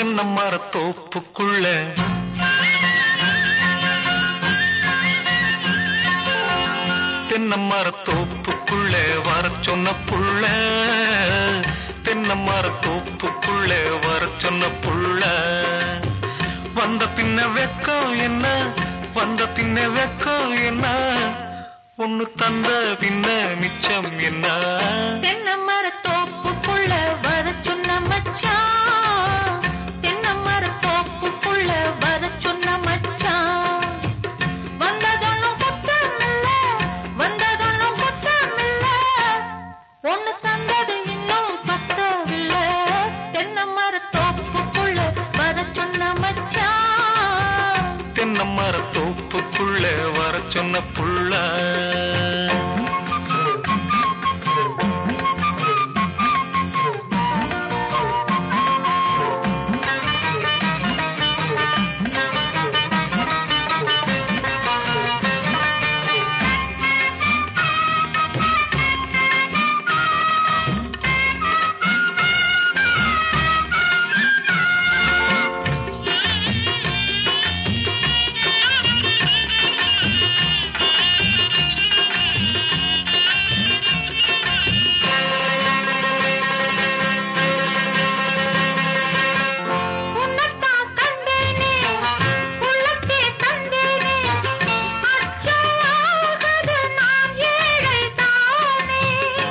தென்னமர தோப்புக்குள்ள தென்னமர தோப்புக்குள்ள வர சொன்ன புள்ள தென்னமர தோப்புக்குள்ள வர சொன்ன புள்ள வந்த பின்ன வெக்கம் என்ன வந்த பின்ன வெக்கம் என்ன ஒண்ணு தந்த பின்ன மிச்சம் என்ன தென்னமர தோப்புக்குள்ள வர சொன்ன மச்சான் தென்னமர தோப்புக்குள்ள வர சொன்ன மச்சான் வந்ததொன்னும் குத்தமில்ல வந்ததொன்னும் குத்தமில்ல ஒண்ணு தந்தது இன்னும் பத்தவில்ல தென்னமர தோப்புக்குள்ள வர சொன்ன மச்சான் தென்னமர தோப்புக்குள்ள வர சொன்ன புள்ள உன்னத்தான் கண்டேனே உள்ளத்தே தந்தேனே அச்சமாகது நான் ஏழை தானே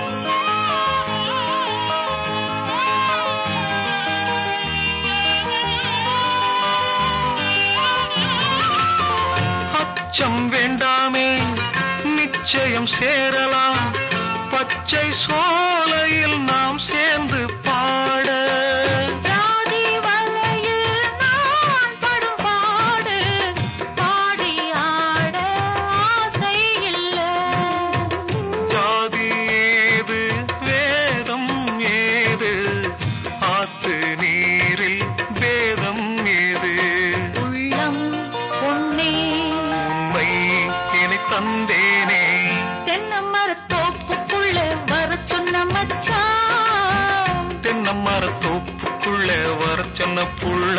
அச்சம் வேண்டாமே நிச்சயம் சேரலாம் பச்சை சோலையில் நாம் சேர்ந்து பாட ராதி வலையில் நான் படும் பாடு பாடி ஆட ஆசை இல்ல ஜாதி ஏது வேதம் ஏது ஆத்து நீரில் வேதம் ஏது உள்ளம் பொன்னே உண்மை என தந்தேனே தென்னமர தோப்புக்குள்ள வர சொன்ன மச்சான் தென்னமர தோப்புக்குள்ள வர சொன்ன புள்ள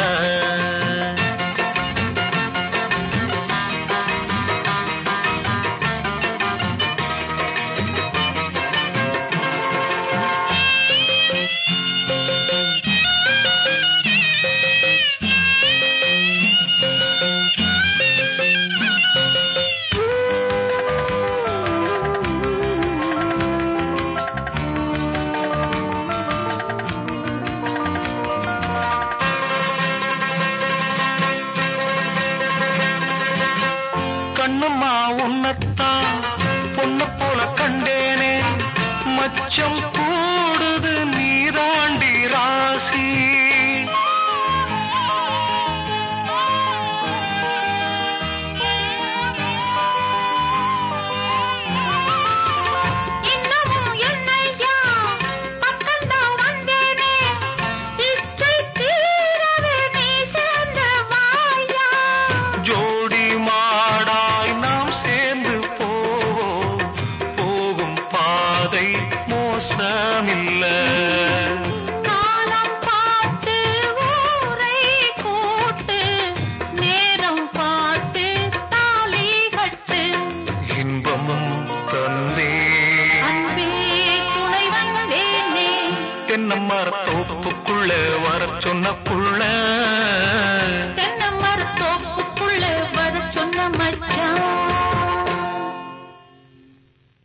கண்ணம்மா உன்னத்தான் பொண்ணு போல கண்டேனே மச்சம் கூடுது நீராண்டி ராசி இன்னமும் என்னையா பக்கம்தான் வந்தேனே இச்சை தீரவே நீ சேர்ந்த வாயா ஜோடி மாடாய் நாம் சேர்ந்து போவோம் போகும் பாதை மோசமில்ல காலம் பார்த்து ஊரை கூட்டு நேரம் பார்த்து தாலி கட்டு இன்பமும் தந்தே அன்பே துணை வந்தேனே தென்னம்மர தோப்புக்குள்ள வர சொன்ன புள்ள